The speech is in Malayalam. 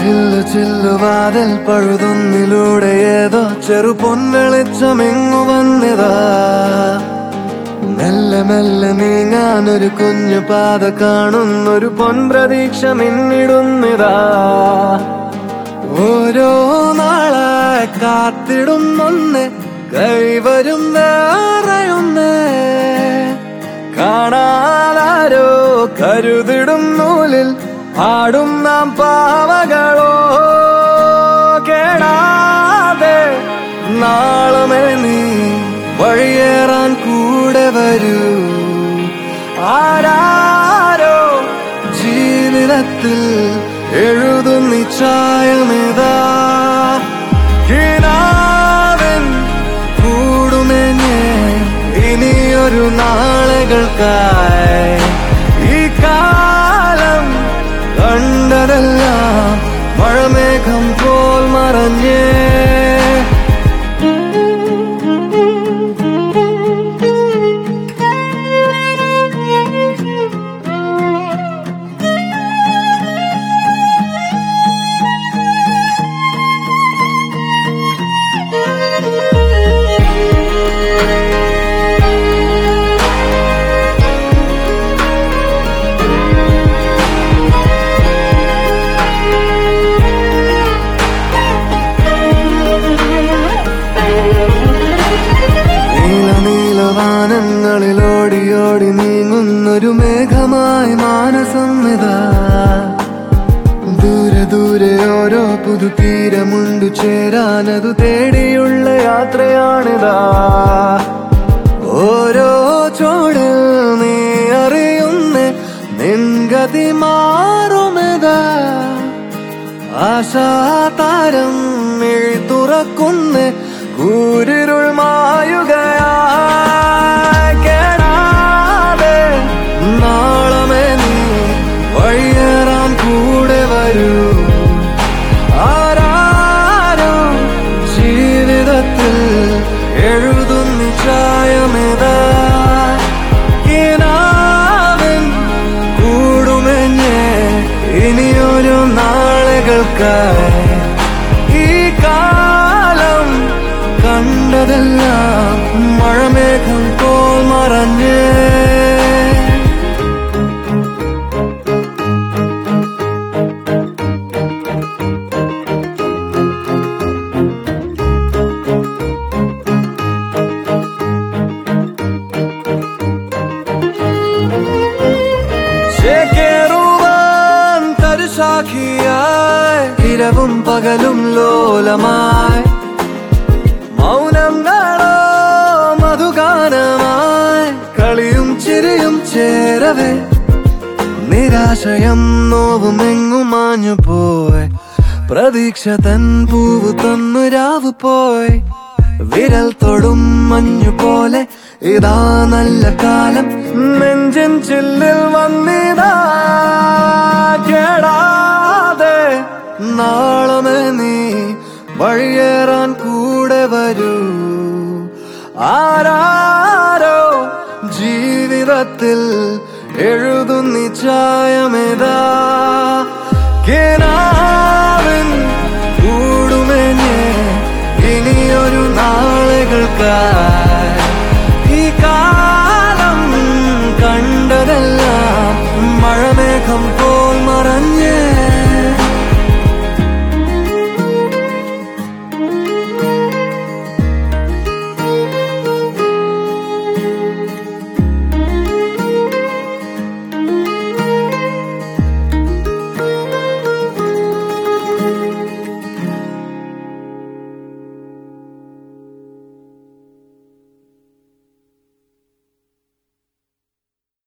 ചില്ലു ചില്ലു വാതിൽ പഴുതൊന്നിലൂടെ ഏതോ ചെറു പൊൻവെളിച്ചമെങ്ങു വന്നിതാ മെല്ലെ മെല്ലെ നീങ്ങാനൊരു കുഞ്ഞു പാത കാണുന്നൊരു പൊൻപ്രതീക്ഷ മിന്നിടുന്നിതാ ഓരോ നാളായി കാത്തിടുന്നൊന്ന് കൈവരും വേറെയൊന്ന് കാണാതാരോ കരുതിടും നൂലിൽ ആടും നാം പാവകളോ കേടാതെ നാളമേ നീ വഴിയേറാൻ കൂടെ വരൂ ആരാരോ ജീവിതത്തിൽ എഴുതുന്നി ചായമേതാ കിനാവിൻ കൂടുമെന്നെ ഇനിയൊരു നാളുകൾക്കായി ഈ കാലം കണ്ടതെല്ലാം മഴമേഘം പോൽ മറഞ്ഞേ നീല നീലവാനങ്ങളിൽ ഓടി ഓടി നീങ്ങുന്നൊരു മേഘമായി മാനസം ഇതാ ദൂരെ ദൂരെ ഓരോ പുതു തീരമുണ്ടു ചേരാനതു തേടിയുള്ള യാത്രയാണിതാ ഓരോ ചോട് നീ അറിയുന്ന നിൻഗതി മാറുമിതാ ആശാതാരം മിഴി തുറക്കുന്ന കൂരിരുൾ മായുകയായി കേടാതെ നാളമേ നീ വഴിയേറാൻ കൂടെ വരൂ ആരാരോ ജീവിതത്തിൽ എഴുതുന്നി ചായമേതാ കിനാവിൻ കൂടുമെന്നെ ഇനിയൊരു നാളുകൾക്കായി ഈ കാലം കണ്ടതെല്ലാം മഴമേഘം പോൽ മറഞ്ഞേ ചേക്കേറുവാൻ തരുസാഖിയായി ഇരവും പകലും ലോലമായി മൗനങ്ങളോ മധുഗാനമായി കളിയും ചിരിയും ചേരവേ നിരാശയം നോവും എങ്ങും മാഞ്ഞു പോയി പ്രതീക്ഷ തൻ പൂവ് തന്നു രാവ് പോയി വിരൽ തൊടും മഞ്ഞു പോലെ ഇതാ നല്ല കാലം നെഞ്ചിൻ ചില്ലിൽ വന്നിതാ കേടാതെ നാളമേ നീ വഴിയേറാൻ കൂടെ വരൂ ആരാരോ ജീവിതത്തിൽ എഴുതുന്നി ചായമേതാ കിനാവിൻ കൂടുമെന്നെ ഇനിയൊരു നാളുകൾക്കായി ഈ കാലം കണ്ടതെല്ലാം മഴമേഘം പോ